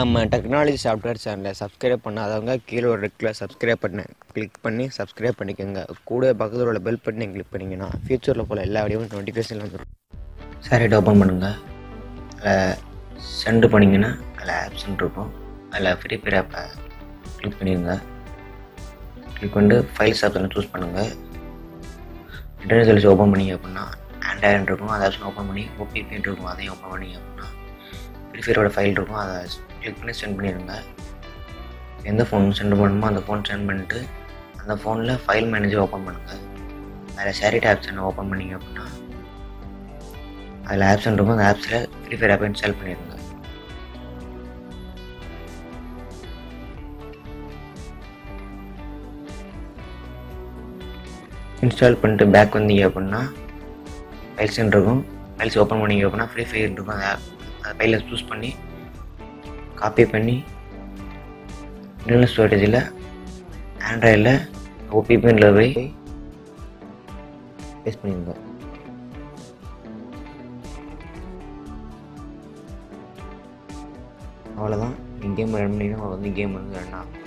நம்ம technology software சேனலை subscribe பண்ணாதவங்க கீழே ஒரு ரெக்கில் சப்ஸ்கிரைப் பண்ண கிளிக் பண்ணி சப்ஸ்கிரைப் பண்ணிக்கோங்க கூட பக்கத்தில் உள்ள பெல் பட்டனை கிளிக் பண்ணிங்கன்னா ஃபியூச்சரில் போல் எல்லா வீடியோவும் நோட்டிஃபிகேஷன் வந்துடும் சேரைட் ஓப்பன் பண்ணுங்கள் அதில் சென்ட் பண்ணிங்கன்னா அதில் ஆப்ஷன் இருக்கும் அதில் ஃப்ரீ ஃபயர் ஆப்பை கிளிக் பண்ணிடுங்க கிளிக் பண்ணிட்டு ஃபைல்ஸ் ஆப்ஷனை சூஸ் பண்ணுங்கள் இன்டர்நெட் சர்வீஸ் ஓப்பன் பண்ணிங்க அப்படின்னா ஆண்ட்ராய்டு இருக்கும் அதை ஆப்ஷன் ஓப்பன் பண்ணி ஓபிபின்னு இருக்கும் அதையும் ஓப்பன் பண்ணிங்க அப்படின்னா ஃப்ரீ ஃபயரோட ஃபைல் இருக்கும் அதை கிளிக் பண்ணி சென்ட் பண்ணிடுங்க எந்த ஃபோன் சென்ட் பண்ணணுமோ அந்த ஃபோன் சென்ட் பண்ணிட்டு அந்த ஃபோனில் ஃபைல் மேனேஜர் ஓப்பன் பண்ணுங்கள் அதில் ஷேரிட் ஆப்ஷனை ஓப்பன் பண்ணிங்க அப்படின்னா அதில் ஆப்ஷன் இருக்கும் அந்த ஆப்ஸில் ஃப்ரீ ஃபயர் ஆப்பை இன்ஸ்டால் பண்ணிடுங்க இன்ஸ்டால் பண்ணிட்டு பேக் வந்தீங்க அப்படின்னா ஃபைல்ஸ் இருக்கும் ஃபைல்ஸ் ஓப்பன் பண்ணிங்க அப்படின்னா ஃப்ரீ ஃபயர் இருக்கும் அந்த ஆப் அந்த ஃபைலை சூஸ் பண்ணி காப்பி பண்ணி இன்டர்னல் ஸ்டோரேஜில் ஆண்ட்ராய்டில் ஓபிபின்ல போய் பேஸ்ட் பண்ணிடுங்க அவ்வளோதான் நீங்கள் கேம் ரன் பண்ணிங்கன்னா உங்களுக்கு வந்து கேம் வந்து ரன் ஆகும்